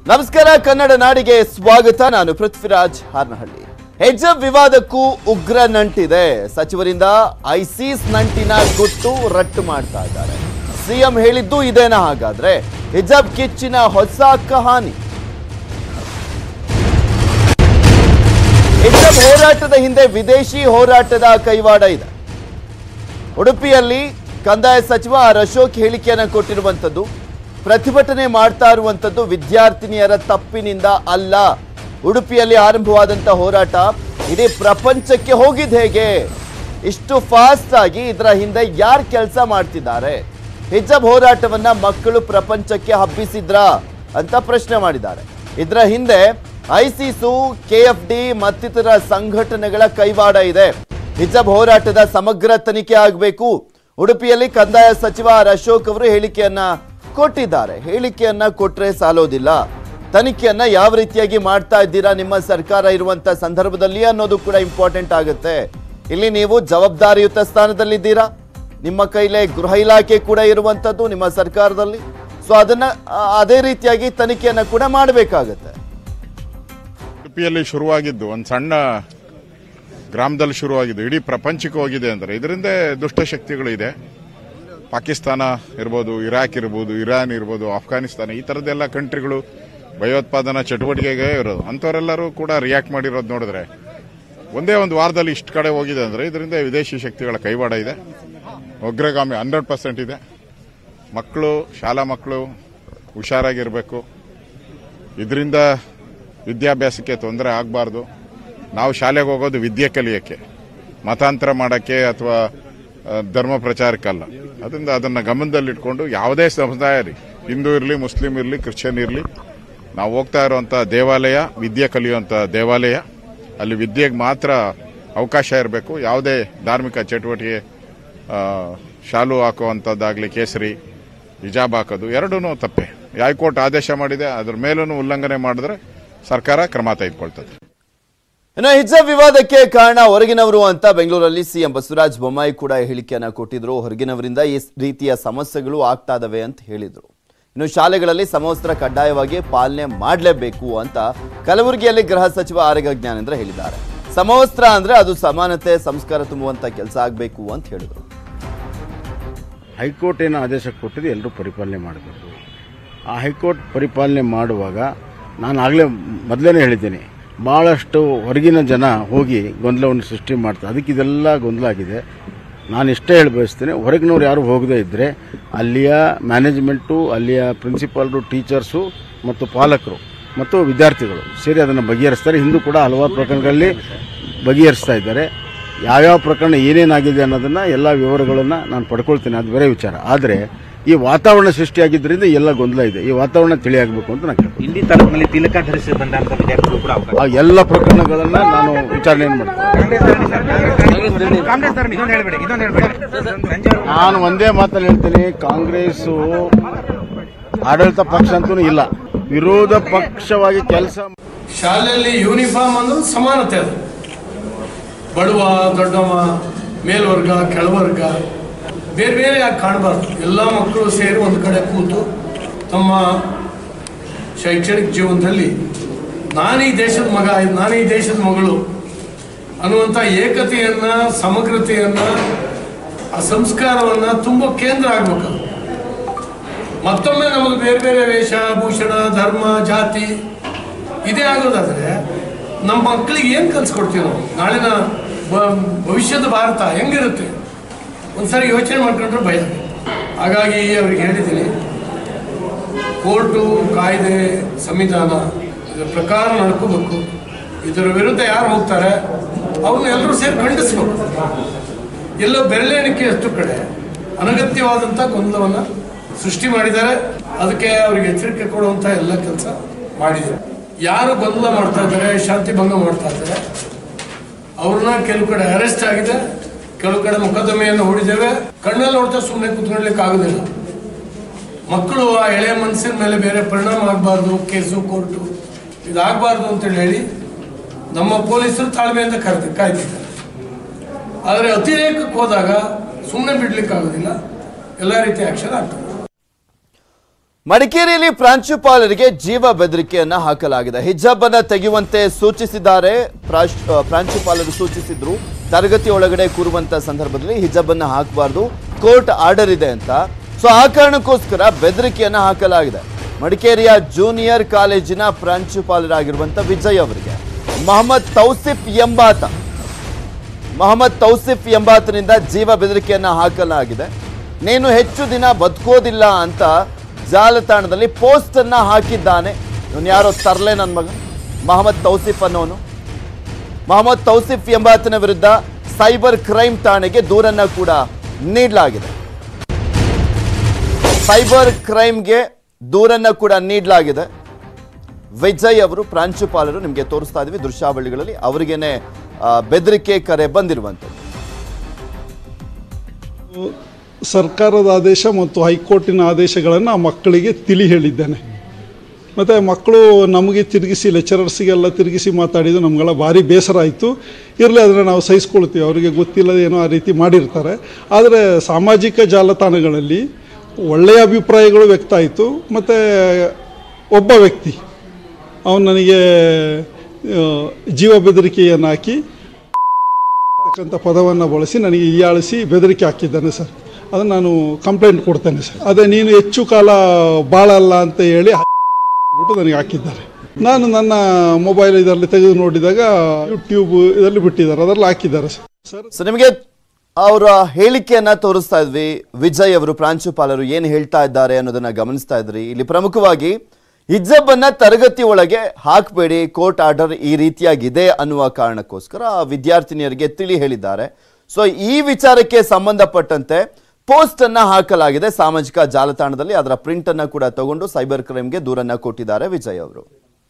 ನಮಸ್ಕಾರ ಕನ್ನಡ ನಾಡಿಗೆ ಸ್ವಾಗತ ನಾನು ಪೃಥ್ವಿರಾಜ್ ಹಾರ್ನಹಳ್ಳಿ ಹೆಜ್ಜಬ್ ವಿವಾದಕ್ಕೂ ಉಗ್ರ ನಂಟಿದೆ ಸಚಿವರಿಂದ ಐಸಿಸ್ ನಂಟಿನ ಗುಟ್ಟು ರಟ್ಟು ಮಾಡ್ತಾ ಇದ್ದಾರೆ ಸಿಎಂ ಹೇಳಿದ್ದು ಇದೇನಾ ಹಾಗಾದ್ರೆ ಹಿಜಾಬ್ ಕಿಚ್ಚಿನ ಹೊಸ ಕಹಾನಿ ಹಿಜಾಬ್ ಹೋರಾಟದ ಹಿಂದೆ ವಿದೇಶಿ ಹೋರಾಟದ ಕೈವಾಡ ಇದೆ ಉಡುಪಿಯಲ್ಲಿ ಕಂದಾಯ ಸಚಿವ ಆರ್ ಅಶೋಕ್ ಹೇಳಿಕೆಯನ್ನು ಕೊಟ್ಟಿರುವಂಥದ್ದು ಪ್ರತಿಭಟನೆ ಮಾಡ್ತಾ ಇರುವಂಥದ್ದು ವಿದ್ಯಾರ್ಥಿನಿಯರ ತಪ್ಪಿನಿಂದ ಅಲ್ಲ ಉಡುಪಿಯಲ್ಲಿ ಆರಂಭವಾದಂಥ ಹೋರಾಟ ಇಡೀ ಪ್ರಪಂಚಕ್ಕೆ ಹೋಗಿದ್ ಹೇಗೆ ಇಷ್ಟು ಫಾಸ್ಟ್ ಆಗಿ ಇದರ ಹಿಂದೆ ಯಾರು ಕೆಲಸ ಮಾಡ್ತಿದ್ದಾರೆ ಹಿಜಬ್ ಹೋರಾಟವನ್ನ ಮಕ್ಕಳು ಪ್ರಪಂಚಕ್ಕೆ ಹಬ್ಬಿಸಿದ್ರಾ ಅಂತ ಪ್ರಶ್ನೆ ಮಾಡಿದ್ದಾರೆ ಇದರ ಹಿಂದೆ ಐಸಿಸು ಕೆಎಫ್ಡಿ ಮತ್ತಿತರ ಸಂಘಟನೆಗಳ ಕೈವಾಡ ಇದೆ ಹಿಜಬ್ ಹೋರಾಟದ ಸಮಗ್ರ ತನಿಖೆ ಆಗಬೇಕು ಉಡುಪಿಯಲ್ಲಿ ಕಂದಾಯ ಸಚಿವ ಆರ್ ಅಶೋಕ್ ಅವರು ಹೇಳಿಕೆಯನ್ನ ಕೊಟ್ಟಿದ್ದಾರೆ ಹೇಳಿಕೆಯನ್ನ ಕೊಟ್ರೆ ಸಾಲೋದಿಲ್ಲ ತನಿಖೆಯನ್ನ ಯಾವ ರೀತಿಯಾಗಿ ಮಾಡ್ತಾ ಇದ್ದೀರಾ ನಿಮ್ಮ ಸರ್ಕಾರ ಇರುವಂತ ಸಂದರ್ಭದಲ್ಲಿ ಅನ್ನೋದು ಕೂಡ ಇಂಪಾರ್ಟೆಂಟ್ ಆಗುತ್ತೆ ಇಲ್ಲಿ ನೀವು ಜವಾಬ್ದಾರಿಯುತ ಸ್ಥಾನದಲ್ಲಿದ್ದೀರಾ ನಿಮ್ಮ ಕೈಲೇ ಗೃಹ ಇಲಾಖೆ ಕೂಡ ಇರುವಂತದ್ದು ನಿಮ್ಮ ಸರ್ಕಾರದಲ್ಲಿ ಸೊ ಅದನ್ನ ಆ, ಅದೇ ರೀತಿಯಾಗಿ ತನಿಖೆಯನ್ನ ಕೂಡ ಮಾಡಬೇಕಾಗತ್ತೆ ಉಡುಪಿಯಲ್ಲಿ ಶುರುವಾಗಿದ್ದು ಒಂದು ಸಣ್ಣ ಗ್ರಾಮದಲ್ಲಿ ಶುರುವಾಗಿದ್ದು ಇಡೀ ಪ್ರಪಂಚಕ್ಕೆ ಹೋಗಿದೆ ಅಂದರೆ ಇದರಿಂದ ದುಷ್ಟಶಕ್ತಿಗಳು ಇದೆ ಪಾಕಿಸ್ತಾನ ಇರ್ಬೋದು ಇರಾಕ್ ಇರ್ಬೋದು ಇರಾನ್ ಇರ್ಬೋದು ಆಫ್ಘಾನಿಸ್ತಾನ ಈ ಥರದ್ದೆಲ್ಲ ಕಂಟ್ರಿಗಳು ಭಯೋತ್ಪಾದನಾ ಚಟುವಟಿಕೆಗೆ ಇರೋದು ಅಂಥವರೆಲ್ಲರೂ ಕೂಡ ರಿಯಾಕ್ಟ್ ಮಾಡಿರೋದು ನೋಡಿದ್ರೆ ಒಂದೇ ಒಂದು ವಾರದಲ್ಲಿ ಇಷ್ಟು ಕಡೆ ಹೋಗಿದೆ ಅಂದರೆ ಇದರಿಂದ ವಿದೇಶಿ ಶಕ್ತಿಗಳ ಕೈವಾಡ ಇದೆ ಉಗ್ರಗಾಮಿ ಹಂಡ್ರೆಡ್ ಪರ್ಸೆಂಟ್ ಇದೆ ಮಕ್ಕಳು ಶಾಲಾ ಮಕ್ಕಳು ಹುಷಾರಾಗಿರಬೇಕು ಇದರಿಂದ ವಿದ್ಯಾಭ್ಯಾಸಕ್ಕೆ ತೊಂದರೆ ಆಗಬಾರ್ದು ನಾವು ಶಾಲೆಗೆ ಹೋಗೋದು ವಿದ್ಯೆ ಕಲಿಯೋಕ್ಕೆ ಮತಾಂತರ ಮಾಡೋಕ್ಕೆ ಅಥವಾ ಆ, ಧರ್ಮ ಪ್ರಚಾರಕ್ಕಲ್ಲ ಅದರಿಂದ ಅದನ್ನು ಗಮನದಲ್ಲಿಟ್ಕೊಂಡು ಯಾವುದೇ ಸಮುದಾಯ ಇರಲಿ ಹಿಂದೂ ಇರಲಿ ಮುಸ್ಲಿಂ ಇರಲಿ ಕ್ರಿಶ್ಚಿಯನ್ ಇರಲಿ ನಾವು ಹೋಗ್ತಾ ಇರುವಂಥ ದೇವಾಲಯ ವಿದ್ಯೆ ಕಲಿಯುವಂಥ ದೇವಾಲಯ ಅಲ್ಲಿ ವಿದ್ಯೆಗೆ ಮಾತ್ರ ಅವಕಾಶ ಇರಬೇಕು ಯಾವುದೇ ಧಾರ್ಮಿಕ ಚಟುವಟಿಕೆ ಆ, ಶಾಲು ಹಾಕುವಂಥದ್ದಾಗಲಿ ಕೇಸರಿ ಹಿಜಾಬ್ ಹಾಕೋದು ಎರಡೂ ತಪ್ಪೆ ಹೈಕೋರ್ಟ್ ಆದೇಶ ಮಾಡಿದೆ ಅದ್ರ ಮೇಲೂ ಉಲ್ಲಂಘನೆ ಮಾಡಿದ್ರೆ ಸರ್ಕಾರ ಕ್ರಮ ತೆಗೆದುಕೊಳ್ತದೆ ಇನ್ನು ಹಿಜಾಬ್ ವಿವಾದಕ್ಕೆ ಕಾರಣ ಹೊರಗಿನವರು ಅಂತ ಬೆಂಗಳೂರಲ್ಲಿ ಸಿಎಂ ಬಸವರಾಜ ಬೊಮ್ಮಾಯಿ ಕೂಡ ಹೇಳಿಕೆಯನ್ನ ಕೊಟ್ಟಿದ್ರು ಹೊರಗಿನವರಿಂದ ಈ ರೀತಿಯ ಸಮಸ್ಯೆಗಳು ಆಗ್ತಾ ಇದಾವೆ ಅಂತ ಹೇಳಿದ್ರು ಇನ್ನು ಶಾಲೆಗಳಲ್ಲಿ ಸಮವಸ್ತ್ರ ಕಡ್ಡಾಯವಾಗಿ ಪಾಲನೆ ಮಾಡಲೇಬೇಕು ಅಂತ ಕಲಬುರಗಿಯಲ್ಲಿ ಗೃಹ ಸಚಿವ ಆರೋಗ್ಯ ಜ್ಞಾನೇಂದ್ರ ಹೇಳಿದ್ದಾರೆ ಸಮವಸ್ತ್ರ ಅಂದ್ರೆ ಅದು ಸಮಾನತೆ ಸಂಸ್ಕಾರ ತುಂಬುವಂತ ಕೆಲಸ ಆಗಬೇಕು ಅಂತ ಹೇಳಿದ್ರು ಹೈಕೋರ್ಟ್ ಏನು ಆದೇಶ ಕೊಟ್ಟಿದೆ ಎಲ್ಲರೂ ಪರಿಪಾಲನೆ ಮಾಡಬೇಕು ಆ ಹೈಕೋರ್ಟ್ ಪರಿಪಾಲನೆ ಮಾಡುವಾಗ ನಾನು ಆಗಲೇ ಮೊದಲೇ ಹೇಳಿದ್ದೇನೆ ಭಾಳಷ್ಟು ಹೊರಗಿನ ಜನ ಹೋಗಿ ಗೊಂದಲವನ್ನು ಸೃಷ್ಟಿ ಮಾಡ್ತಾರೆ ಅದಕ್ಕೆ ಇದೆಲ್ಲ ಗೊಂದಲ ಆಗಿದೆ ನಾನು ಇಷ್ಟೇ ಹೇಳಿ ಬಯಸ್ತೇನೆ ಹೊರಗಿನವ್ರು ಯಾರು ಹೋಗದೇ ಇದ್ದರೆ ಅಲ್ಲಿಯ ಮ್ಯಾನೇಜ್ಮೆಂಟು ಅಲ್ಲಿಯ ಪ್ರಿನ್ಸಿಪಾಲ್ರು ಟೀಚರ್ಸು ಮತ್ತು ಪಾಲಕರು ಮತ್ತು ವಿದ್ಯಾರ್ಥಿಗಳು ಸೇರಿ ಅದನ್ನು ಬಗೆಹರಿಸ್ತಾರೆ ಹಿಂದೂ ಕೂಡ ಹಲವಾರು ಪ್ರಕರಣಗಳಲ್ಲಿ ಬಗೆಹರಿಸ್ತಾ ಇದ್ದಾರೆ ಯಾವ್ಯಾವ ಪ್ರಕರಣ ಏನೇನಾಗಿದೆ ಅನ್ನೋದನ್ನು ಎಲ್ಲ ವಿವರಗಳನ್ನು ನಾನು ಪಡ್ಕೊಳ್ತೇನೆ ಅದು ಬೇರೆ ವಿಚಾರ ಆದರೆ ಈ ವಾತಾವರಣ ಸೃಷ್ಟಿಯಾಗಿದ್ದರಿಂದ ಎಲ್ಲ ಗೊಂದಲ ಇದೆ ಈ ವಾತಾವರಣ ತಿಳಿಯಾಗಬೇಕು ಅಂತ ನಾನು ಕೇಳ್ತೀನಿ ಇಲ್ಲಿ ತಾಲೂಕಿನಲ್ಲಿ ತಿಲಕ ಧರಿಸಿ ಬಂದಂತ ವಿದ್ಯಾರ್ಥಿಗಳು ಕೂಡ ಅವಕಾಶ ಆ ಎಲ್ಲ ಪ್ರಕರಣಗಳನ್ನು ನಾನು ವಿಚಾರಣೆಯನ್ನು ಮಾಡ್ತೀನಿ ಕಾಂಗ್ರೆಸ್ ಧರಣಿ ಇದೊಂದು ಹೇಳ್ಬೇಡಿ ಇದೊಂದು ಹೇಳ್ಬೇಡಿ ಸಂಜೆ ನಾನು ಒಂದೇ ಮಾತಲ್ಲಿ ಹೇಳ್ತೀನಿ ಕಾಂಗ್ರೆಸ್ಸು ಆಡಳಿತ ಪಕ್ಷ ಅಂತೂ ಇಲ್ಲ ವಿರೋಧ ಪಕ್ಷವಾಗಿ ಕೆಲಸ ಶಾಲೆಯಲ್ಲಿ ಯೂನಿಫಾರ್ಮ್ ಅಂದ್ರೆ ಸಮಾನತೆ ಅದು ಬಡವ ದೊಡ್ಡವ ಮೇಲ್ವರ್ಗ ಕೆಳವರ್ಗ ಬೇರೆ ಬೇರೆ ಯಾಕೆ ಕಾಣಬಾರ್ದು ಎಲ್ಲ ಮಕ್ಕಳು ಸೇರಿ ಒಂದು ಕಡೆ ಕೂತು ತಮ್ಮ ಶೈಕ್ಷಣಿಕ ಜೀವನದಲ್ಲಿ ನಾನು ಈ ದೇಶದ ಮಗ ನಾನು ಈ ದೇಶದ ಮಗಳು ಅನ್ನುವಂಥ ಏಕತೆಯನ್ನ ಸಮಗ್ರತೆಯನ್ನ ಆ ಸಂಸ್ಕಾರವನ್ನ ತುಂಬ ಕೇಂದ್ರ ಆಗ್ಬೇಕು ಮತ್ತೊಮ್ಮೆ ನಮಗೆ ಬೇರೆ ಬೇರೆ ವೇಷ ಭೂಷಣ ಧರ್ಮ ಜಾತಿ ಇದೇ ಆಗೋದಾದ್ರೆ ನಮ್ಮ ಮಕ್ಕಳಿಗೆ ಏನು ಕಲ್ಸ್ಕೊಡ್ತೀವಿ ನಾವು ನಾಳಿನ ಬ- ಭವಿಷ್ಯದ ಭಾರತ ಹೆಂಗಿರುತ್ತೆ ಒಂದ್ಸರಿ ಯೋಚನೆ ಮಾಡ್ಕೊಂಡ್ರೆ ಭಯ ಹಾಗಾಗಿ ಅವ್ರಿಗೆ ಹೇಳಿದ್ದೀನಿ ಕೋರ್ಟು ಕಾಯ್ದೆ ಸಂವಿಧಾನ ಇದರ ಪ್ರಕಾರ ನಡ್ಕೋಬೇಕು ಇದರ ವಿರುದ್ಧ ಯಾರು ಹೋಗ್ತಾರೆ ಅವ್ರನ್ನ ಎಲ್ಲರೂ ಸೇರಿ ಖಂಡಿಸ್ಬೇಕು ಎಲ್ಲೋ ಬೆರಳೆಣಿಕೆ ಅಷ್ಟು ಕಡೆ ಅನಗತ್ಯವಾದಂಥ ಗೊಂದಲವನ್ನು ಸೃಷ್ಟಿ ಮಾಡಿದ್ದಾರೆ ಅದಕ್ಕೆ ಅವರಿಗೆ ಎಚ್ಚರಿಕೆ ಕೊಡುವಂಥ ಎಲ್ಲ ಕೆಲಸ ಮಾಡಿದ್ದಾರೆ ಯಾರು ಗೊಂದಲ ಮಾಡ್ತಾ ಇದ್ದಾರೆ ಶಾಂತಿ ಭಂಗ ಮಾಡ್ತಾ ಇದ್ದಾರೆ ಅವ್ರನ್ನ ಕೆಲವು ಕಡೆ ಅರೆಸ್ಟ್ ಆಗಿದೆ ಕೆಲವು ಕಡೆ ಮೊಕದ್ದಮೆಯನ್ನು ಹೂಡಿದ್ದೇವೆ ಕಣ್ಣಲ್ಲಿ ನೋಡ್ತಾ ಸುಮ್ಮನೆ ಕುತ್ಕೊಳ್ಳಿಕ್ಕೆ ಆಗೋದಿಲ್ಲ ಮಕ್ಕಳು ಆ ಎಳೆಯ ಮನಸ್ಸಿನ ಮೇಲೆ ಬೇರೆ ಪರಿಣಾಮ ಆಗಬಾರ್ದು ಕೇಸು ಕೋರ್ಟು ಇದಾಗಬಾರ್ದು ಅಂತೇಳಿ ಹೇಳಿ ನಮ್ಮ ಪೊಲೀಸರು ತಾಳ್ಮೆಯಿಂದ ಕರೆದು ಕಾಯ್ತಿದ್ದಾರೆ ಆದರೆ ಅತಿರೇಕಕ್ಕೆ ಹೋದಾಗ ಸುಮ್ಮನೆ ಬಿಡ್ಲಿಕ್ಕೆ ಆಗೋದಿಲ್ಲ ಎಲ್ಲ ರೀತಿಯ ಆಕ್ಷನ್ ಆಗ್ತದೆ ಮಡಿಕೇರಿಯಲ್ಲಿ ಪ್ರಾಂಶುಪಾಲರಿಗೆ ಜೀವ ಬೆದರಿಕೆಯನ್ನ ಹಾಕಲಾಗಿದೆ ಹಿಜಾಬ್ ಅನ್ನ ತೆಗೆಯುವಂತೆ ಸೂಚಿಸಿದ್ದಾರೆ ಪ್ರಾಶ್- ಆ, ಪ್ರಾಂಶುಪಾಲರು ಸೂಚಿಸಿದ್ರು ತರಗತಿ ಒಳಗಡೆ ಕೂರುವಂತ ಸಂದರ್ಭದಲ್ಲಿ ಹಿಜಾಬ್ ಅನ್ನ ಹಾಕಬಾರ್ದು ಕೋರ್ಟ್ ಆರ್ಡರ್ ಇದೆ ಅಂತ ಸೊ ಆ ಕಾರಣಕ್ಕೋಸ್ಕರ ಬೆದರಿಕೆಯನ್ನ ಹಾಕಲಾಗಿದೆ ಮಡಿಕೇರಿಯ ಜೂನಿಯರ್ ಕಾಲೇಜಿನ ಪ್ರಾಂಶುಪಾಲರಾಗಿರುವಂತ ವಿಜಯ್ ಅವರಿಗೆ ಮೊಹಮ್ಮದ್ ತೌಸಿಫ್ ಎಂಬಾತ ಮೊಹಮ್ಮದ್ ತೌಸಿಫ್ ಎಂಬಾತನಿಂದ ಜೀವ ಬೆದರಿಕೆಯನ್ನ ಹಾಕಲಾಗಿದೆ ನೀನು ಹೆಚ್ಚು ದಿನ ಬದುಕೋದಿಲ್ಲ ಅಂತ ಜಾಲತಾಣದಲ್ಲಿ ಪೋಸ್ಟ್ ಅನ್ನ ಹಾಕಿದ್ದಾನೆ ಇವನು ಯಾರೋ ತರ್ಲೆ ನನ್ನ ಮಗ ಮೊಹಮ್ಮದ್ ತೌಸಿಫ್ ಅನ್ನೋನು ಮೊಹಮ್ಮದ್ ತೌಸಿಫ್ ಎಂಬಾತನ ವಿರುದ್ಧ ಸೈಬರ್ ಕ್ರೈಮ್ ಠಾಣೆಗೆ ದೂರನ್ನ ಕೂಡ ನೀಡಲಾಗಿದೆ ಸೈಬರ್ ಕ್ರೈಮ್ಗೆ ದೂರನ್ನ ಕೂಡ ನೀಡಲಾಗಿದೆ ವಿಜಯ್ ಅವರು ಪ್ರಾಂಶುಪಾಲರು ನಿಮಗೆ ತೋರಿಸ್ತಾ ಇದೀವಿ ದೃಶ್ಯಾವಳಿಗಳಲ್ಲಿ ಅವರಿಗೇನೆ ಆ, ಬೆದರಿಕೆ ಕರೆ ಬಂದಿರುವಂಥದ್ದು ಸರ್ಕಾರದ ಆದೇಶ ಮತ್ತು ಹೈಕೋರ್ಟಿನ ಆದೇಶಗಳನ್ನು ಆ ಮಕ್ಕಳಿಗೆ ತಿಳಿ ಹೇಳಿದ್ದೇನೆ ಮತ್ತು ಮಕ್ಕಳು ನಮಗೆ ತಿರುಗಿಸಿ ಲೆಕ್ಚರರ್ಸಿಗೆಲ್ಲ ತಿರುಗಿಸಿ ಮಾತಾಡಿದ್ದು ನಮಗೆಲ್ಲ ಭಾರಿ ಬೇಸರ ಆಯಿತು ಇರಲಿ ಅದನ್ನು ನಾವು ಸಹಿಸ್ಕೊಳ್ತೀವಿ ಅವರಿಗೆ ಗೊತ್ತಿಲ್ಲದೆ ಏನೋ ಆ ರೀತಿ ಮಾಡಿರ್ತಾರೆ ಆದರೆ ಸಾಮಾಜಿಕ ಜಾಲತಾಣಗಳಲ್ಲಿ ಒಳ್ಳೆಯ ಅಭಿಪ್ರಾಯಗಳು ವ್ಯಕ್ತ ಆಯಿತು ಮತ್ತು ಒಬ್ಬ ವ್ಯಕ್ತಿ ಅವನು ನನಗೆ ಆ, ಜೀವ ಬೆದರಿಕೆಯನ್ನು ಹಾಕಿ ಅಂತಕ್ಕಂಥ ಪದವನ್ನು ಬಳಸಿ ನನಗೆ ಹೀಯಾಳಿಸಿ ಬೆದರಿಕೆ ಹಾಕಿದ್ದಾನೆ ಸರ್ ಅದನ್ನು ನಾನು ಕಂಪ್ಲೇಂಟ್ ಕೊಡ್ತೇನೆ ಸರ್ ಅದೇ ನೀನು ಹೆಚ್ಚು ಕಾಲ ಬಾಳಲ್ಲ ಅಂತ ಹೇಳಿ ಬಿಟ್ಟು ನನಗೆ ಹಾಕಿದ್ದಾರೆ ನಾನು ನನ್ನ ಮೊಬೈಲ್ ಇದರಲ್ಲಿ ತೆಗೆದು ನೋಡಿದಾಗ ಯೂಟ್ಯೂಬ್ ಇದರಲ್ಲಿ ಬಿಟ್ಟಿದ್ದಾರೆ ಅದರಲ್ಲಿ ಹಾಕಿದ್ದಾರೆ ಸರ್ ಸರ್ ಸೊ ನಿಮಗೆ ಅವರ ಹೇಳಿಕೆಯನ್ನ ತೋರಿಸ್ತಾ ಇದ್ವಿ ವಿಜಯ್ ಅವರು ಪ್ರಾಂಶುಪಾಲರು ಏನು ಹೇಳ್ತಾ ಇದ್ದಾರೆ ಅನ್ನೋದನ್ನ ಗಮನಿಸ್ತಾ ಇದ್ರಿ ಇಲ್ಲಿ ಪ್ರಮುಖವಾಗಿ ಹಿಜಬ್ ಅನ್ನ ತರಗತಿ ಒಳಗೆ ಹಾಕಬೇಡಿ ಕೋರ್ಟ್ ಆರ್ಡರ್ ಈ ರೀತಿಯಾಗಿದೆ ಅನ್ನುವ ಕಾರಣಕ್ಕೋಸ್ಕರ ಆ ವಿದ್ಯಾರ್ಥಿನಿಯರಿಗೆ ತಿಳಿ ಹೇಳಿದ್ದಾರೆ ಸೊ ಈ ವಿಚಾರಕ್ಕೆ ಸಂಬಂಧಪಟ್ಟಂತೆ ಪೋಸ್ಟ್ ಅನ್ನ ಹಾಕಲಾಗಿದೆ ಸಾಮಾಜಿಕ ಜಾಲತಾಣದಲ್ಲಿ ಅದರ ಪ್ರಿಂಟ್ ಅನ್ನ ಕೂಡ ತಗೊಂಡು ಸೈಬರ್ ಕ್ರೈಮ್ಗೆ ದೂರನ್ನ ಕೊಟ್ಟಿದ್ದಾರೆ ವಿಜಯ್ ಅವರು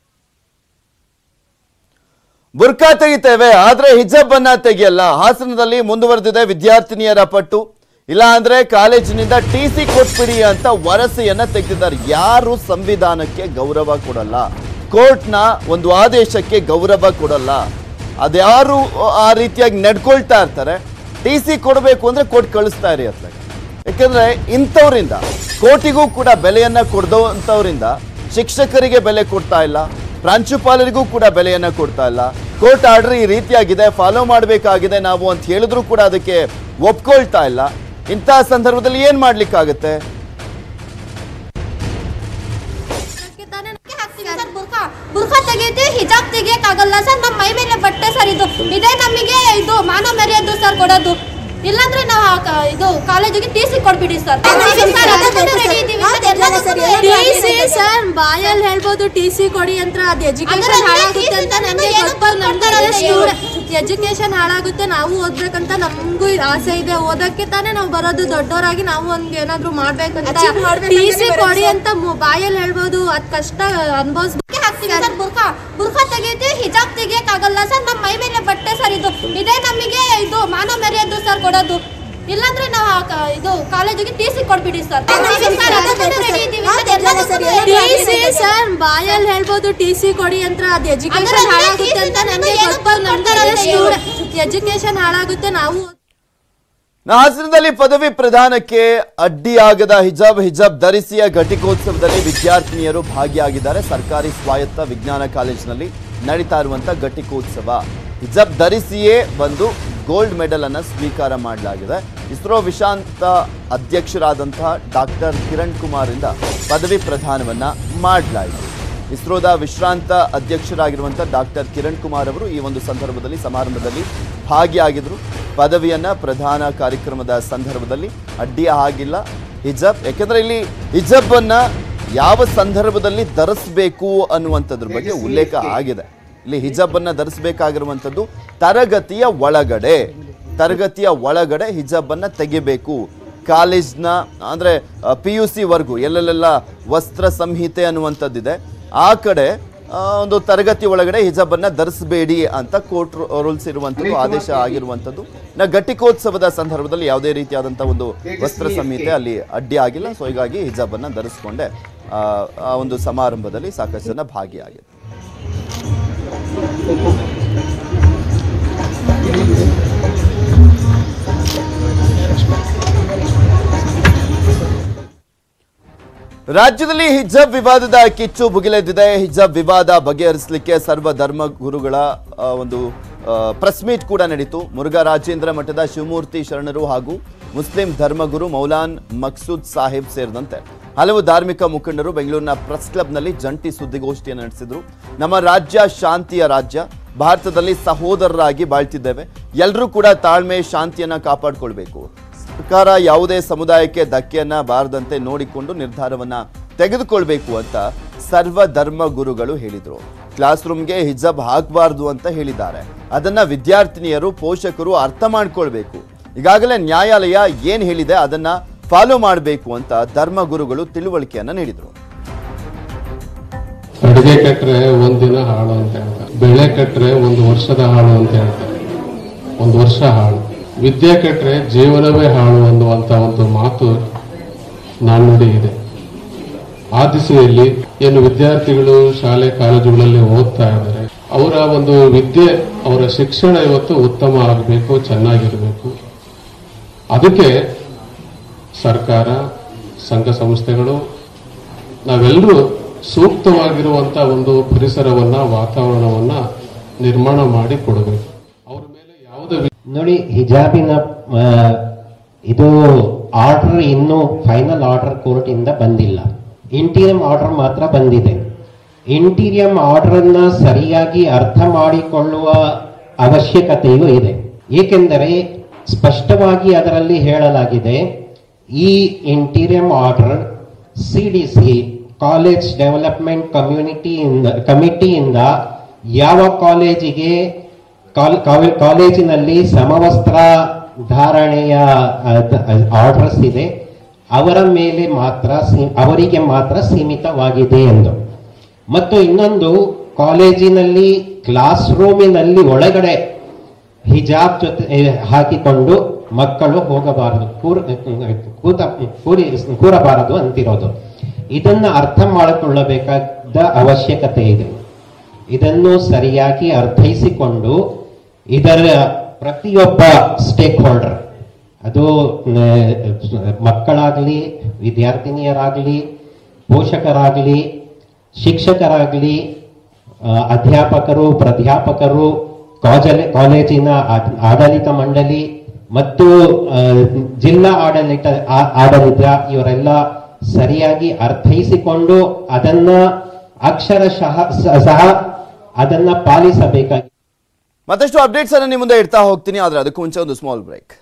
ಬುರ್ಕಾ ತೆಗಿತೇವೆ ಆದ್ರೆ ಹಿಜಬ್ ಅನ್ನ ತೆಗೆಯಲ್ಲ ಹಾಸನದಲ್ಲಿ ಮುಂದುವರೆದಿದೆ ವಿದ್ಯಾರ್ಥಿನಿಯರ ಪಟ್ಟು ಇಲ್ಲ ಅಂದ್ರೆ ಕಾಲೇಜಿನಿಂದ ಟಿ ಸಿ ಕೊಟ್ಬಿಡಿ ಅಂತ ವರಸೆಯನ್ನ ತೆಗೆದಿದ್ದಾರೆ ಯಾರು ಸಂವಿಧಾನಕ್ಕೆ ಗೌರವ ಕೊಡಲ್ಲ ಕೋರ್ಟ್ನ ಒಂದು ಆದೇಶಕ್ಕೆ ಗೌರವ ಕೊಡಲ್ಲ ಅದ್ಯಾರು ಆ ರೀತಿಯಾಗಿ ನಡ್ಕೊಳ್ತಾ ಇರ್ತಾರೆ ಟಿ ಸಿ ಕೊಡಬೇಕು ಅಂದ್ರೆ ಕೊಟ್ಟು ಕಳಿಸ್ತಾ ಇರಿ ಅತ್ಲಾಗ ಯಾಕಂದ್ರೆ ಇಂಥವ್ರಿಂದ ಕೋರ್ಟಿಗೂ ಕೂಡ ಬೆಲೆಯನ್ನ ಕೊಡದಂಥವ್ರಿಂದ ಶಿಕ್ಷಕರಿಗೆ ಬೆಲೆ ಕೊಡ್ತಾ ಇಲ್ಲ ಪ್ರಾಂಶುಪಾಲರಿಗೂ ಕೂಡ ಬೆಲೆಯನ್ನ ಕೊಡ್ತಾ ಇಲ್ಲ ಕೋರ್ಟ್ ಆರ್ಡರ್ ಈ ರೀತಿಯಾಗಿದೆ ಫಾಲೋ ಮಾಡಬೇಕಾಗಿದೆ ನಾವು ಅಂತ ಹೇಳಿದ್ರು ಕೂಡ ಅದಕ್ಕೆ ಒಪ್ಕೊಳ್ತಾ ಇಲ್ಲ ಇಂತಹ ಸಂದರ್ಭದಲ್ಲಿ ಏನ್ ಮಾಡ್ಲಿಕ್ಕಾಗತ್ತೆ ಅದಕ್ಕೆ ತಾನೇ ನಮ್ಗೆ ಹಾಕ್ತೀವಿ ಸರ್ ಬುರ್ಖಾ ಬುರ್ಖಾ ತೆಗೆಯುತ್ತೆ ಹಿಜಾಬ್ ತೆಗಿಯಕ್ಕಾಗಲ್ಲ ಸರ್ ನಮ್ಮ ಮೈ ಮೇಲೆ ಬಟ್ಟೆ ಸರ್ ಇದು ಇದೇ ನಮಗೆ ಇದು ಮಾನ ಮರ್ಯಾದೆ ಸರ್ ಕೊಡೋದು ಇಲ್ಲಾಂದ್ರೆ ನಾವು ಆ ಕ- ಇದು ಕಾಲೇಜಿಗೆ ಟಿ ಸಿ ಕೊಡ್ಬಿಡಿ ಸರ್ ಟಿ ಸರ್ ಬಾಯಲ್ಲಿ ಹೇಳ್ಬೋದು ಟಿ ಸಿ ಕೊಡಿ ಅಂತ ಅದು ಎಜುಕೇಶನ್ ಅದರಲ್ಲಿ ಹಾಳಾಗುತ್ತೆ TC ಅಂತ ತಂದು ನಮಗೆ ಏನೋ ಗೊತ್ತು ಕೊಡ್ತಾರೆ ಅಂತ ಹೇಳಿ. ಎಜುಕೇಶನ್ ಹಾಳಾಗುತ್ತೆ ನಾವು ಓದ್ಬೇಕಂತ ನಮಗೂ ಆಸೆ ಇದೆ ಓದಕ್ಕೆ ತಾನೇ ನಾವು ಬರೋದು ದೊಡ್ಡವರಾಗಿ ನಾವು ಒಂದ್ ಏನಾದ್ರು ಮಾಡ್ಬೇಕಂತ Achieve ಮಾಡ್ಬೇಕಂತ ಟಿ ಸಿ ಬರೋದು ಕೊಡಿ ಅಂತ ಮು- ಬಾಯಲ್ಲಿ ಹೇಳ್ಬೋದು ಅದ್ ಕಷ್ಟ ಅನ್ಭವಿಸ್ ಹಾಕ್ತೀವಿ ಸರ್ ಬುರ್ಖಾ ಬುರ್ಖಾ ತೆಗೆಯುತ್ತೆ ಹಿಜಾಬ್ ತೆಗಿಯಕ್ಕಾಗಲ್ಲ ಸರ್ ನಮ್ಮ ಮೈ ಮೇಲೆ ಬಟ್ಟೆ ಸರ್ ಇದು ಇದೇ ನಮಗೆ ಇದು ಮಾನ ಮರ್ಯಾದೆ ಸರ್ ಕೊಡೋದು ಇಲ್ಲಾಂದ್ರೆ ನಾವು ಆ ಕ- ಇದು ಕಾಲೇಜಿಗೆ ಟಿ ಸಿ ಕೊಡ್ಬಿಡಿ ಸರ್ ಟಿ ಸಿ ಸರ್ ಬಾಯಲ್ಲಿ ಹೇಳ್ಬೋದು ಟಿ ಸಿ ಕೊಡಿ ಅಂತ ಅದು ಎಜುಕೇಶನ್ ಅದರಲ್ಲಿ ಹಾಳಾಗುತ್ತೆ TC ಅಂತ ತಂದು ನಮಗೆ ಏನೋ ಗೊತ್ತು ಕೊಡ್ತಾರೆ ಅಂತ ನಮ್ಗೆ ಎಜುಕೇಶನ್ ಹಾಳಾಗುತ್ತೆ ನಾವು ಹಾಸನದಲ್ಲಿ ಪದವಿ ಪ್ರದಾನಕ್ಕೆ ಅಡ್ಡಿಯಾಗದ ಹಿಜಾಬ್ ಹಿಜಾಬ್ ಧರಿಸಿಯ ಘಟಿಕೋತ್ಸವದಲ್ಲಿ ವಿದ್ಯಾರ್ಥಿನಿಯರು ಭಾಗಿಯಾಗಿದ್ದಾರೆ ಸರ್ಕಾರಿ ಸ್ವಾಯತ್ತ ವಿಜ್ಞಾನ ಕಾಲೇಜಿನಲ್ಲಿ ನಡೀತಾ ಇರುವಂತ ಘಟಿಕೋತ್ಸವ ಹಿಜಾಬ್ ಧರಿಸಿಯೇ ಬಂದು ಗೋಲ್ಡ್ ಮೆಡಲ್ ಅನ್ನ ಸ್ವೀಕಾರ ಮಾಡಲಾಗಿದೆ ಇಸ್ರೋ ವಿಶಾಂತ ಅಧ್ಯಕ್ಷರಾದಂತಹ ಡಾಕ್ಟರ್ ಕಿರಣ್ ಕುಮಾರ್ ಇಂದ ಪದವಿ ಪ್ರದಾನವನ್ನ ಮಾಡಲಾಯಿತು ಇಸ್ರೋದ ವಿಶ್ರಾಂತ ಅಧ್ಯಕ್ಷರಾಗಿರುವಂಥ ಡಾಕ್ಟರ್ ಕಿರಣ್ ಕುಮಾರ್ ಅವರು ಈ ಒಂದು ಸಂದರ್ಭದಲ್ಲಿ ಸಮಾರಂಭದಲ್ಲಿ ಭಾಗಿಯಾಗಿದ್ರು ಪದವಿಯನ್ನ ಪ್ರಧಾನ ಕಾರ್ಯಕ್ರಮದ ಸಂದರ್ಭದಲ್ಲಿ ಅಡ್ಡಿ ಆಗಿಲ್ಲ ಹಿಜಬ್ ಯಾಕೆಂದ್ರೆ ಇಲ್ಲಿ ಹಿಜಬ್ ಅನ್ನ ಯಾವ ಸಂದರ್ಭದಲ್ಲಿ ಧರಿಸಬೇಕು ಅನ್ನುವಂಥದ್ರ ಬಗ್ಗೆ ಉಲ್ಲೇಖ ಆಗಿದೆ ಇಲ್ಲಿ ಹಿಜಬ್ ಅನ್ನ ಧರಿಸಬೇಕಾಗಿರುವಂಥದ್ದು ತರಗತಿಯ ಒಳಗಡೆ ತರಗತಿಯ ಒಳಗಡೆ ಹಿಜಬ್ ಅನ್ನ ತೆಗಿಬೇಕು ಕಾಲೇಜ್ನ ಅಂದ್ರೆ ಪಿ ಯು ಸಿ ವರ್ಗು ಎಲ್ಲೆಲ್ಲೆಲ್ಲ ವಸ್ತ್ರ ಸಂಹಿತೆ ಅನ್ನುವಂಥದ್ದಿದೆ ಆ ಕಡೆ ಆ, ಒಂದು ತರಗತಿ ಒಳಗಡೆ ಹಿಜಾಬ್ ಅನ್ನ ಧರಿಸಬೇಡಿ ಅಂತ ಕೋರ್ಟ್ ರೂಲ್ಸ್ ಇರುವಂಥದ್ದು ಆದೇಶ ಆಗಿರುವಂಥದ್ದು ನಾ ಘಟಿಕೋತ್ಸವದ ಸಂದರ್ಭದಲ್ಲಿ ಯಾವುದೇ ರೀತಿಯಾದಂಥ ಒಂದು ವಸ್ತ್ರ ಸಂಹಿತೆ ಅಲ್ಲಿ ಅಡ್ಡಿ ಆಗಿಲ್ಲ ಸೊ ಹೀಗಾಗಿ ಹಿಜಾಬ್ ಅನ್ನ ಧರಿಸ್ಕೊಂಡೆ ಆ, ಆ ಒಂದು ಸಮಾರಂಭದಲ್ಲಿ ಸಾಕಷ್ಟು ಜನ ಭಾಗಿಯಾಗಿದೆ ರಾಜ್ಯದಲ್ಲಿ ಹಿಜಾಬ್ ವಿವಾದದ ಕಿಚ್ಚು ಭುಗಿಲೆದ್ದಿದೆ ಹಿಜಾಬ್ ವಿವಾದ ಬಗೆಹರಿಸಲಿಕ್ಕೆ ಸರ್ವ ಧರ್ಮ ಗುರುಗಳ ಆ, ಒಂದು ಪ್ರೆಸ್ ಮೀಟ್ ಕೂಡ ನಡೀತು ಮುರುಘಾ ರಾಜೇಂದ್ರ ಮಠದ ಶಿವಮೂರ್ತಿ ಶರಣರು ಹಾಗೂ ಮುಸ್ಲಿಂ ಧರ್ಮಗುರು ಮೌಲಾನ್ ಮಕ್ಸೂದ್ ಸಾಹಿಬ್ ಸೇರಿದಂತೆ ಹಲವು ಧಾರ್ಮಿಕ ಮುಖಂಡರು ಬೆಂಗಳೂರಿನ ಪ್ರೆಸ್ ಕ್ಲಬ್ನಲ್ಲಿ ಜಂಟಿ ಸುದ್ದಿಗೋಷ್ಠಿಯನ್ನು ನಡೆಸಿದ್ರು ನಮ್ಮ ರಾಜ್ಯ ಶಾಂತಿಯ ರಾಜ್ಯ ಭಾರತದಲ್ಲಿ ಸಹೋದರರಾಗಿ ಬಾಳ್ತಿದ್ದೇವೆ ಎಲ್ಲರೂ ಕೂಡ ತಾಳ್ಮೆ ಶಾಂತಿಯನ್ನ ಕಾಪಾಡಿಕೊಳ್ಬೇಕು ಸರ್ಕಾರ ಯಾವುದೇ ಸಮುದಾಯಕ್ಕೆ ಧಕ್ಕೆಯನ್ನ ಬಾರದಂತೆ ನೋಡಿಕೊಂಡು ನಿರ್ಧಾರವನ್ನ ತೆಗೆದುಕೊಳ್ಬೇಕು ಅಂತ ಸರ್ವ ಧರ್ಮ ಗುರುಗಳು ಹೇಳಿದ್ರು ಕ್ಲಾಸ್ ರೂಮ್ಗೆ ಹಿಜಾಬ್ ಹಾಕಬಾರ್ದು ಅಂತ ಹೇಳಿದ್ದಾರೆ ಅದನ್ನ ವಿದ್ಯಾರ್ಥಿನಿಯರು ಪೋಷಕರು ಅರ್ಥ ಮಾಡ್ಕೊಳ್ಬೇಕು ಈಗಾಗಲೇ ನ್ಯಾಯಾಲಯ ಏನ್ ಹೇಳಿದೆ ಅದನ್ನ ಫಾಲೋ ಮಾಡಬೇಕು ಅಂತ ಧರ್ಮ ಗುರುಗಳು ತಿಳುವಳಿಕೆಯನ್ನ ನೀಡಿದ್ರು ಅಡಿಗೆ ಕಟ್ರೆ ಒಂದಿನ ಹಾಳು ಅಂತ ಹೇಳ್ತಾರೆ ಬೆಳೆ ಕಟ್ರೆ ಒಂದು ವರ್ಷದ ಹಾಳು ಅಂತ ಹೇಳ್ತಾರೆ ಒಂದು ವರ್ಷ ಹಾಳು ವಿದ್ಯೆ ಕಟ್ರೆ ಜೀವನವೇ ಹಾಳು ಅನ್ನುವಂತ ಒಂದು ಮಾತು ನಾಣ್ಣುಡಿ ಇದೆ ಆ ದಿಸೆಯಲ್ಲಿ ಏನು ವಿದ್ಯಾರ್ಥಿಗಳು ಶಾಲೆ ಕಾಲೇಜುಗಳಲ್ಲಿ ಓದ್ತಾ ಇದ್ದಾರೆ ಅವರ ಒಂದು ವಿದ್ಯೆ ಅವರ ಶಿಕ್ಷಣ ಇವತ್ತು ಉತ್ತಮ ಆಗಬೇಕು ಚೆನ್ನಾಗಿರಬೇಕು ಅದಕ್ಕೆ ಸರ್ಕಾರ ಸಂಘ ಸಂಸ್ಥೆಗಳು ನಾವೆಲ್ಲರೂ ಸೂಕ್ತವಾಗಿರುವಂತ ಒಂದು ಪರಿಸರವನ್ನ ವಾತಾವರಣವನ್ನ ನಿರ್ಮಾಣ ಮಾಡಿ ಕೊಡಬೇಕು ಅವ್ರ ಮೇಲೆ ಯಾವುದೇ ವಿ- ನೋಡಿ ಹಿಜಾಬಿನ ಆ, ಇದು ಆರ್ಡರ್ ಇನ್ನೂ ಫೈನಲ್ ಆರ್ಡರ್ ಕೋರ್ಟ್ ಇಂದ ಬಂದಿಲ್ಲ ಇಂಟೀರಿಯಂ ಆರ್ಡರ್ ಮಾತ್ರ ಬಂದಿದೆ ಇಂಟೀರಿಯಂ ಆರ್ಡರ್ ಅನ್ನ ಸರಿಯಾಗಿ ಅರ್ಥ ಮಾಡಿಕೊಳ್ಳುವ ಅವಶ್ಯಕತೆಯೂ ಇದೆ ಏಕೆಂದರೆ ಸ್ಪಷ್ಟವಾಗಿ ಅದರಲ್ಲಿ ಹೇಳಲಾಗಿದೆ ಈ interim order C D C college development community ಕಮಿಟಿಯಿಂದ ಯಾವ ಕಾಲೇಜಿಗೆ ಕಾಲ್- ಕಾಲ್- ಕಾಲೇಜಿನಲ್ಲಿ ಸಮವಸ್ತ್ರ ಧಾರಣೆಯ ಆರ್ಡರ್ಸ್ ಇದೆ ಅವರ ಮೇಲೆ ಮಾತ್ರ ಸೀ- ಅವರಿಗೆ ಮಾತ್ರ ಸೀಮಿತವಾಗಿದೆ ಎಂದು ಮತ್ತು ಇನ್ನೊಂದು ಕಾಲೇಜಿನಲ್ಲಿ ಕ್ಲಾಸ್ ರೂಮಿನಲ್ಲಿ ಒಳಗಡೆ ಹಿಜಾಬ್ ಜೊತೆ ಏ, ಹಾಕಿಕೊಂಡು ಮಕ್ಕಳು ಹೋಗಬಾರದು ಕೂರ ಕೂತ ಕೂರಿ ಕೂರಬಾರದು ಅಂತಿರೋದು ಇದನ್ನ ಅರ್ಥ ಮಾಡಿಕೊಳ್ಳಬೇಕಾದ ಅವಶ್ಯಕತೆ ಇದೆ ಇದನ್ನು ಸರಿಯಾಗಿ ಅರ್ಥೈಸಿಕೊಂಡು ಇದರ ಪ್ರತಿಯೊಬ್ಬ ಸ್ಟೇಕ್ ಹೋಲ್ಡರ್ ಅದು ಆ, ಮಕ್ಕಳಾಗಲಿ ವಿದ್ಯಾರ್ಥಿನಿಯರಾಗಲಿ ಪೋಷಕರಾಗಲಿ ಶಿಕ್ಷಕರಾಗಲಿ ಆ, ಅಧ್ಯಾಪಕರು ಪ್ರಾಧ್ಯಾಪಕರು ಕಾಜಲೆ ಕಾಲೇಜಿನ ಆಡ್- ಆಡಳಿತ ಮಂಡಳಿ ಮತ್ತು ಆ, ಜಿಲ್ಲಾ ಆಡಳಿತ ಆ- ಆಡಳಿತ ಇವರೆಲ್ಲ ಸರಿಯಾಗಿ ಅರ್ಥೈಸಿಕೊಂಡು ಅದನ್ನ ಅಕ್ಷರಶಃ ಸ- ಸಹ ಅದನ್ನ ಪಾಲಿಸಬೇಕಾಗಿ ಮತ್ತಷ್ಟು ಅಪ್ಡೇಟ್ಸ್ ಅನ್ನು ನಿಮ್ಮ ಮುಂದೆ ಇಡ್ತಾ ಹೋಗ್ತೀನಿ ಆದ್ರೆ ಅದಕ್ಕೂ ಮುಂಚೆ ಒಂದು ಸ್ಮಾಲ್ ಬ್ರೇಕ್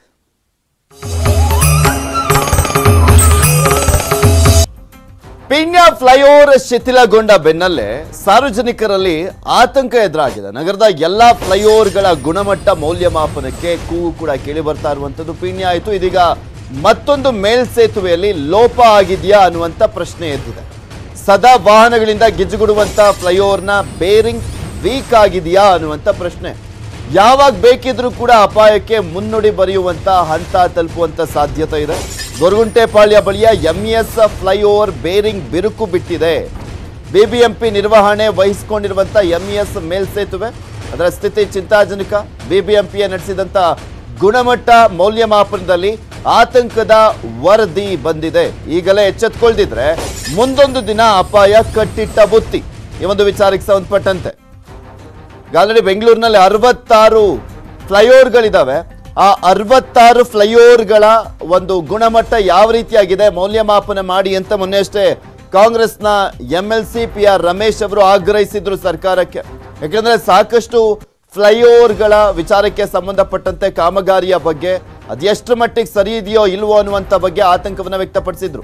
ಪೀಣ್ಯ ಫ್ಲೈಓವರ್ ಶಿಥಿಲಗೊಂಡ ಬೆನ್ನಲ್ಲೇ ಸಾರ್ವಜನಿಕರಲ್ಲಿ ಆತಂಕ ಎದುರಾಗಿದೆ ನಗರದ ಎಲ್ಲಾ ಫ್ಲೈಓವರ್ಗಳ ಗುಣಮಟ್ಟ ಮೌಲ್ಯಮಾಪನಕ್ಕೆ ಕೂಗು ಕೂಡ ಕೇಳಿ ಬರ್ತಾ ಇರುವಂತದ್ದು ಪೀಣ್ಯ ಆಯಿತು ಇದೀಗ ಮತ್ತೊಂದು ಮೇಲ್ಸೇತುವೆಯಲ್ಲಿ ಲೋಪ ಆಗಿದೆಯಾ ಅನ್ನುವಂಥ ಪ್ರಶ್ನೆ ಎದ್ದಿದೆ ಸದಾ ವಾಹನಗಳಿಂದ ಗಿಜ್ಜುಗುಡುವಂತ ಫ್ಲೈಓವರ್ನ ಬೇರಿಂಗ್ ವೀಕ್ ಆಗಿದೆಯಾ ಅನ್ನುವಂಥ ಪ್ರಶ್ನೆ ಯಾವಾಗ ಬೇಕಿದ್ರೂ ಕೂಡ ಅಪಾಯಕ್ಕೆ ಮುನ್ನುಡಿ ಬರೆಯುವಂತ ಹಂತ ತಲುಪುವಂತ ಸಾಧ್ಯತೆ ಇದೆ ಗೊರಗುಂಟೆಪಾಳ್ಯ ಬಳಿಯ ಎಂಇಎಸ್ ಫ್ಲೈಓವರ್ ಬೇರಿಂಗ್ ಬಿರುಕು ಬಿಟ್ಟಿದೆ ಬಿಬಿಎಂಪಿ ನಿರ್ವಹಣೆ ವಹಿಸಿಕೊಂಡಿರುವಂತ ಎಂಇಎಸ್ ಮೇಲ್ಸೇತುವೆ ಅದರ ಸ್ಥಿತಿ ಚಿಂತಾಜನಕ ಬಿಬಿಎಂಪಿಯ ನಡೆಸಿದಂತ ಗುಣಮಟ್ಟ ಮೌಲ್ಯಮಾಪನದಲ್ಲಿ ಆತಂಕದ ವರದಿ ಬಂದಿದೆ ಈಗಲೇ ಎಚ್ಚೆತ್ಕೊಳ್ದಿದ್ರೆ ಮುಂದೊಂದು ದಿನ ಅಪಾಯ ಕಟ್ಟಿಟ್ಟ ಬುತ್ತಿ ಈ ಒಂದು ವಿಚಾರಕ್ಕೆ ಸಂಬಂಧಪಟ್ಟಂತೆ ಆಲ್ರೆಡಿ ಬೆಂಗಳೂರಿನಲ್ಲಿ ಅರವತ್ತಾರು ಫ್ಲೈಓವರ್ಗಳಿದಾವೆ ಆ ಅರವತ್ತಾರು ಫ್ಲೈಓವರ್ಗಳ ಒಂದು ಗುಣಮಟ್ಟ ಯಾವ ರೀತಿಯಾಗಿದೆ ಮೌಲ್ಯಮಾಪನ ಮಾಡಿ ಅಂತ ಮೊನ್ನೆ ಅಷ್ಟೇ ಕಾಂಗ್ರೆಸ್ನ M L C P R Ramesh ಅವರು ಆಗ್ರಹಿಸಿದ್ರು ಸರ್ಕಾರಕ್ಕೆ ಯಾಕಂದ್ರೆ ಸಾಕಷ್ಟು ಫ್ಲೈಓವರ್ಗಳ ವಿಚಾರಕ್ಕೆ ಸಂಬಂಧಪಟ್ಟಂತೆ ಕಾಮಗಾರಿಯ ಬಗ್ಗೆ ಅದೆಷ್ಟು ಮಟ್ಟಿಗೆ ಸರಿ ಇದೆಯೋ ಇಲ್ವೋ ಅನ್ನುವಂಥ ಬಗ್ಗೆ ಆತಂಕವನ್ನು ವ್ಯಕ್ತಪಡಿಸಿದ್ರು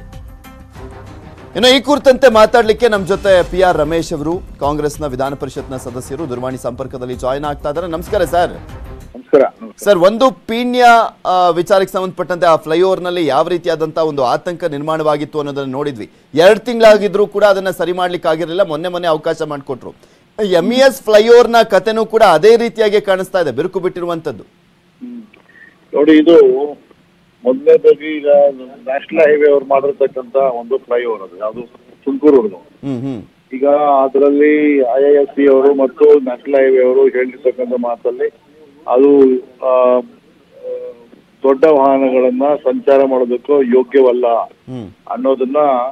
ಇನ್ನು ಈ ಕುರಿತಂತೆ ಮಾತಾಡ್ಲಿಕ್ಕೆ ನಮ್ಮ ಜೊತೆ ಪಿ ಆರ್ ರಮೇಶ್ ಅವರು ಕಾಂಗ್ರೆಸ್ನ ವಿಧಾನ ಪರಿಷತ್ನ ಸದಸ್ಯರು ದೂರವಾಣಿ ಸಂಪರ್ಕದಲ್ಲಿ ಜಾಯ್ನ್ ಆಗ್ತಾ ಇದ್ದಾರೆ ನಮಸ್ಕಾರ ಸರ್ ನಮಸ್ಕಾರ ಸರ್ ಒಂದು ಪೀಣ್ಯ ಆ, ವಿಚಾರಕ್ಕೆ ಸಂಬಂಧಪಟ್ಟಂತೆ ಆ ಫ್ಲೈಓವರ್ನಲ್ಲಿ ಯಾವ ರೀತಿಯಾದಂತಹ ಒಂದು ಆತಂಕ ನಿರ್ಮಾಣವಾಗಿತ್ತು ಅನ್ನೋದನ್ನ ನೋಡಿದ್ವಿ ಎರಡು ತಿಂಗಳಾಗಿದ್ರು ಕೂಡ ಅದನ್ನ ಸರಿ ಮಾಡ್ಲಿಕ್ಕೆ ಆಗಿರಲಿಲ್ಲ ಮೊನ್ನೆ ಮೊನ್ನೆ ಅವಕಾಶ ಮಾಡಿಕೊಟ್ರು ಎಂ ಇ ಎಸ್ ಫ್ಲೈಓವರ್ನ ಕಥೆನೂ ಕೂಡ ಅದೇ ರೀತಿಯಾಗಿ ಕಾಣಿಸ್ತಾ ಇದೆ ಬಿರುಕು ಬಿಟ್ಟಿರುವಂತದ್ದು ನೋಡಿ ಇದು ಮೊದಲನೇದಾಗಿ ಈಗ ನ್ಯಾಷನಲ್ ಹೈವೇ ಅವ್ರು ಮಾಡಿರ್ತಕ್ಕಂತ ಒಂದು ಫ್ಲೈಓವರ್ ಅದು ಯಾವುದು ತುಮಕೂರುವರೆಗೂ ಹ್ಮ್ ಹ್ಮ್ ಈಗ ಅದರಲ್ಲಿ ಐ ಐ ಎಸ್ ಸಿ ಅವರು ಮತ್ತು ನ್ಯಾಷನಲ್ ಹೈವೇ ಅವರು ಹೇಳಿರ್ತಕ್ಕಂಥ ಮಾತಲ್ಲಿ ಅದು ಆ, ಆ, ದೊಡ್ಡ ವಾಹನಗಳನ್ನ ಸಂಚಾರ ಮಾಡೋದಕ್ಕೂ ಯೋಗ್ಯವಲ್ಲ ಹ್ಮ್ ಅನ್ನೋದನ್ನ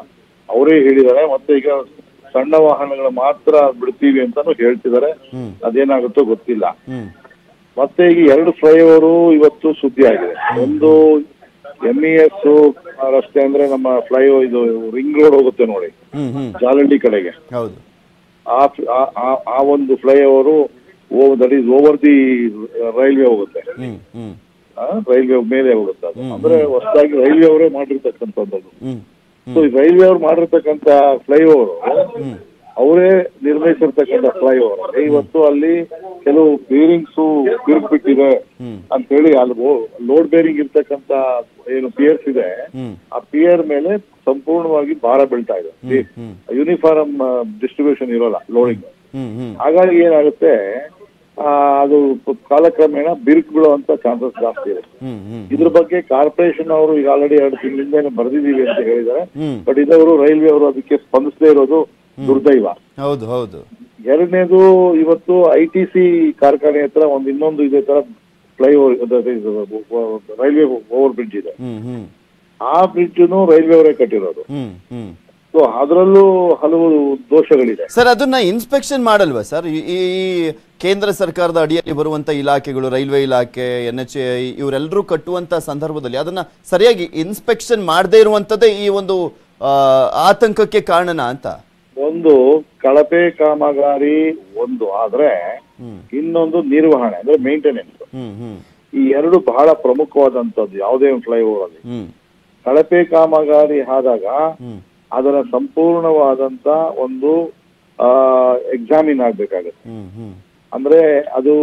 ಅವರೇ ಹೇಳಿದ್ದಾರೆ ಮತ್ತೆ ಈಗ ಸಣ್ಣ ವಾಹನಗಳ ಮಾತ್ರ ಬಿಡ್ತೀವಿ ಅಂತಾನು ಹೇಳ್ತಿದ್ದಾರೆ ಅದೇನಾಗುತ್ತೋ ಗೊತ್ತಿಲ್ಲ ಹ್ಮ್ ಮತ್ತೆ ಈಗ ಎರಡು ಫ್ಲೈಓವರು ಇವತ್ತು ಸುದ್ದಿ ಆಗಿದೆ ಒಂದು ಎಂ ಇ ಎಸ್ ರಸ್ತೆ ಅಂದ್ರೆ ನಮ್ಮ ಫ್ಲೈ ಇದು ರಿಂಗ್ ರೋಡ್ ಹೋಗುತ್ತೆ ನೋಡಿ ಹ್ಮ್ ಹ್ಮ್ ಜಾಲಹಳ್ಳಿ ಕಡೆಗೆ ಹೌದು ಆ ಆ- ಆ- ಆ ಒಂದು flyover that is over the railway ಹೋಗುತ್ತೆ ಹ್ಮ್ ಹ್ಮ್ ರೈಲ್ವೆ ಮೇಲೆ ಹೋಗುತ್ತೆ ಅದು ಅಂದ್ರೆ ಹೊಸದಾಗಿ ರೈಲ್ವೆ ಅವರೇ ಮಾಡಿರ್ತಕ್ಕಂಥದ್ದು ಹ್ಮ್ ಸೊ ಈ ರೈಲ್ವೆ ಅವ್ರು ಮಾಡಿರ್ತಕ್ಕಂಥ ಫ್ಲೈ ಓವರ್ ಅವರೇ ನಿರ್ಮಿಸಿರ್ತಕ್ಕಂಥ ಫ್ಲೈ ಓವರ್ ಇವತ್ತು ಅಲ್ಲಿ ಕೆಲವು ಬೇರಿಂಗ್ಸ್ ಬಿರುಕ್ಬಿಟ್ಟಿದೆ ಅಂತ ಹೇಳಿ ಅಲ್ಲಿ ಲೋಡ್ ಬೇರಿಂಗ್ ಇರ್ತಕ್ಕಂಥ ಏನು ಪಿಯರ್ಸ್ ಇದೆ ಹ್ಮ್ ಆ ಪಿಯರ್ ಮೇಲೆ ಸಂಪೂರ್ಣವಾಗಿ ಭಾರ ಬೀಳ್ತಾ ಇದೆ ಯೂನಿಫಾರ್ಮ್ ಡಿಸ್ಟ್ರಿಬ್ಯೂಷನ್ ಇರೋಲ್ಲ ಲೋಡಿಂಗ್ ಹ್ಮ್ ಹ್ಮ್ ಹಾಗಾಗಿ ಏನಾಗುತ್ತೆ ಆ, ಅದು ಕಾಲಕ್ರಮೇಣ ಬಿರುಕು ಬೀಳುವಂತ ಚಾನ್ಸಸ್ ಜಾಸ್ತಿ ಇದೆ ಹ್ಮ್ ಹ್ಮ್ ಇದ್ರ ಬಗ್ಗೆ ಕಾರ್ಪೊರೇಷನ್ ಅವರು ಈಗ ಆಲ್ರೆಡಿ ಎರಡು ತಿಂಗಳಿಂದ ಬರೆದಿದ್ದೀವಿ ಅಂತ ಹೇಳಿದ್ದಾರೆ ಹ್ಮ್ ಬಟ್ ಇದವರು ರೈಲ್ವೆ ಅವರು ಅದಕ್ಕೆ ಸ್ಪಂದಿಸದೇ ಇರೋದು ದುರ್ದೈವ ಹೌದು ಹೌದು ಎರಡನೇದು ಇವತ್ತು ಐ ಟಿ ಸಿ ಕಾರ್ಖಾನೆ ಹತ್ರ ಒಂದು ಇನ್ನೊಂದು ಇದೇ ತರ ಫ್ಲೈಓವರ್ ರೈಲ್ವೆ ಓವರ್ ಬ್ರಿಡ್ಜ್ ಇದೆ ಹ್ಮ್ ಹ್ಮ್ ಆ ಬ್ರಿಡ್ಜ್ ರೈಲ್ವೆ ಅವರೇ ಕಟ್ಟಿರೋದು ಹ್ಮ್ ಹ್ಮ್ ಸೊ ಅದರಲ್ಲೂ ಹಲವು ದೋಷಗಳಿದೆ ಸರ್ ಅದನ್ನ ಇನ್ಸ್ಪೆಕ್ಷನ್ ಮಾಡಲ್ವಾ ಸರ್ ಈ ಈ ಕೇಂದ್ರ ಸರ್ಕಾರದ ಅಡಿಯಲ್ಲಿ ಬರುವಂತ ಇಲಾಖೆಗಳು ರೈಲ್ವೆ ಇಲಾಖೆ ಎನ್ ಎಚ್ ಎ ಇವರೆಲ್ಲರೂ ಕಟ್ಟುವಂತ ಸಂದರ್ಭದಲ್ಲಿ ಅದನ್ನ ಸರಿಯಾಗಿ ಇನ್ಸ್ಪೆಕ್ಷನ್ ಮಾಡದೇ ಇರುವಂತದ್ದೇ ಈ ಒಂದು ಆ, ಆತಂಕಕ್ಕೆ ಕಾರಣನ ಅಂತ ಒಂದು ಕಳಪೆ ಕಾಮಗಾರಿ ಒಂದು ಆದ್ರೆ ಇನ್ನೊಂದು ನಿರ್ವಹಣೆ ಅಂದ್ರೆ ಮೇಂಟೆನೆನ್ಸ್ ಹ್ಮ್ ಹ್ಮ್ ಈ ಎರಡು ಬಹಳ ಪ್ರಮುಖವಾದಂತದ್ದು ಯಾವುದೇ ಒಂದು ಫ್ಲೈಓವರ್ ಅಲ್ಲಿ ಹ್ಮ್ ಕಳಪೆ ಕಾಮಗಾರಿ ಆದಾಗ ಹ್ಮ್ ಅದರ ಸಂಪೂರ್ಣವಾದಂತ ಒಂದು ಎಕ್ಸಾಮಿನ್ ಆಗ್ಬೇಕಾಗತ್ತೆ ಹ್ಮ್ ಹ್ಮ್ ಅಂದ್ರೆ ಅದು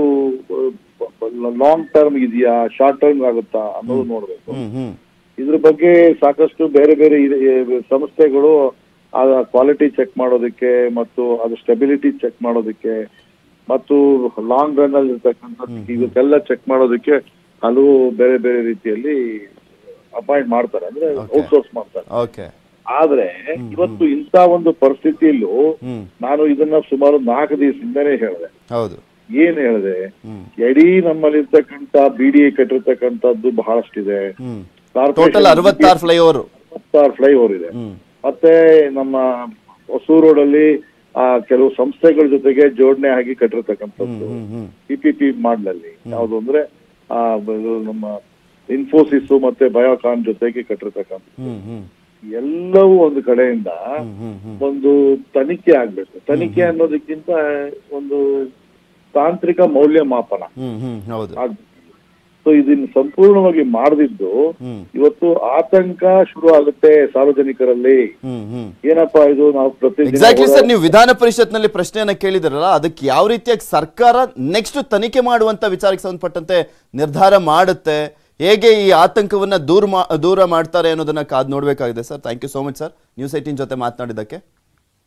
ಲಾಂಗ್ ಟರ್ಮ್ ಇದೆಯಾ ಶಾರ್ಟ್ ಟರ್ಮ್ ಆಗುತ್ತಾ ಅನ್ನೋದು ನೋಡ್ಬೇಕು ಹ್ಮ್ ಹ್ಮ್ ಇದ್ರ ಬಗ್ಗೆ ಸಾಕಷ್ಟು ಬೇರೆ ಬೇರೆ ಇದೆ- ಇದೆ- ಸಂಸ್ಥೆಗಳು ಆ ಕ್ವಾಲಿಟಿ ಚೆಕ್ ಮಾಡೋದಕ್ಕೆ ಮತ್ತು ಅದು ಸ್ಟೆಬಿಲಿಟಿ ಚೆಕ್ ಮಾಡೋದಕ್ಕೆ ಮತ್ತು ಲಾಂಗ್ ರನ್ ಅಲ್ಲಿ ಇರ್ತಕ್ಕಂಥ ಇದಕ್ಕೆಲ್ಲ ಚೆಕ್ ಮಾಡೋದಕ್ಕೆ ಹಲವು ಬೇರೆ ಬೇರೆ ರೀತಿಯಲ್ಲಿ ಅಪಾಯಿಂಟ್ ಮಾಡ್ತಾರೆ ಅಂದ್ರೆ ಔಟ್ಸೋರ್ಸ್ ಮಾಡ್ತಾರೆ ಓಕೆ ಆದ್ರೆ ಇವತ್ತು ಇಂಥ ಒಂದು ಪರಿಸ್ಥಿತಿಯಲ್ಲೂ ಹ್ಮ್ ನಾನು ಇದನ್ನ ಸುಮಾರು ನಾಲ್ಕು ದಿವಸದಿಂದನೇ ಹೇಳಿದೆ ಹೌದು ಏನ್ ಹೇಳಿದೆ ಹ್ಮ್ ಇಡೀ ನಮ್ಮಲ್ಲಿರ್ತಕ್ಕಂಥ ಬಿ ಡಿ ಎ ಕಟ್ಟಿರ್ತಕ್ಕಂಥದ್ದು ಬಹಳಷ್ಟಿದೆ ಹ್ಮ್ Corporation ಟೋಟಲ್ ಅರವತ್ತಾರು ಫ್ಲೈಓವರ್ ಹತ್ತಾರು ಫ್ಲೈಓವರ್ ಇದೆ ಹ್ಮ್ ಮತ್ತೆ ನಮ್ಮ ಹೊಸೂರು ರೋಡ್ ಅಲ್ಲಿ ಆ ಕೆಲವು ಸಂಸ್ಥೆಗಳ ಜೊತೆಗೆ ಜೋಡಣೆ ಆಗಿ ಕಟ್ಟಿರ್ತಕ್ಕಂಥದ್ದು ಹ್ಮ್ ಹ್ಮ್ ಪಿ ಪಿ ಪಿ ಮಾಡ್ಲಲ್ಲಿ ಯಾವುದು ಅಂದ್ರೆ ಆ ಇದು ನಮ್ಮ ಇನ್ಫೋಸಿಸ್ ಮತ್ತೆ ಬಯೋಕಾನ್ ಜೊತೆಗೆ ಕಟ್ಟಿರ್ತಕ್ಕಂಥ ಹ್ಮ್ ಹ್ಮ್ ಎಲ್ಲವೂ ಒಂದು ಕಡೆಯಿಂದ ಹ್ಮ್ ಹ್ಮ್ ಹ್ಮ್ ಒಂದು ತನಿಖೆ ಆಗ್ಬೇಕು ತನಿಖೆ ಅನ್ನೋದಕ್ಕಿಂತ ಒಂದು ತಾಂತ್ರಿಕ ಮೌಲ್ಯಮಾಪನ ಹ್ಮ್ ಹ್ಮ್ ಹೌದು ಆಗ್ಬೇಕು ಸೊ ಇದನ್ನ ಸಂಪೂರ್ಣವಾಗಿ ಮಾಡದಿದ್ದು ಹ್ಮ್ ಇವತ್ತು ಆತಂಕ ಶುರು ಆಗುತ್ತೆ ಸಾರ್ವಜನಿಕರಲ್ಲಿ ಹ್ಮ್ ಹ್ಮ್ ಏನಪ್ಪಾ ಇದು ನಾವು ಪ್ರತಿದಿನ ಎಕ್ಸಾಕ್ಟ್ಲಿ ಸರ್ ಓಡಾಡ- ನೀವು ವಿಧಾನ ಪರಿಷತ್ನಲ್ಲಿ ಪ್ರಶ್ನೆಯನ್ನ ಕೇಳಿದಿರಲ್ಲ ಅದಕ್ಕೆ ಯಾವ ರೀತಿಯಾಗಿ ಸರ್ಕಾರ ನೆಕ್ಸ್ಟ್ ತನಿಖೆ ಮಾಡುವಂತ ವಿಚಾರಕ್ಕೆ ಸಂಬಂಧಪಟ್ಟಂತೆ ನಿರ್ಧಾರ ಮಾಡುತ್ತೆ ಹೇಗೆ ಈ ಆತಂಕವನ್ನ ದೂರ ಮಾ ದೂರ ಮಾಡ್ತಾರೆ ಅನ್ನೋದನ್ನ ಕಾದ್ ನೋಡ್ಬೇಕಾಗಿದೆ sir thank you so much sir news eighteen ಜೊತೆ ಮಾತನಾಡಿದ್ದಕ್ಕೆ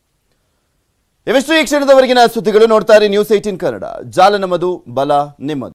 ಇವಿಷ್ಟು ಈ ಕ್ಷಣದವರೆಗಿನ ಸುದ್ದಿಗಳು ನೋಡ್ತಾರೆ ನ್ಯೂಸ್ ಏಟೀನ್ ಕನ್ನಡ ಜಾಲ ನಮ್ಮದು ಬಲ ನಿಮ್ಮದು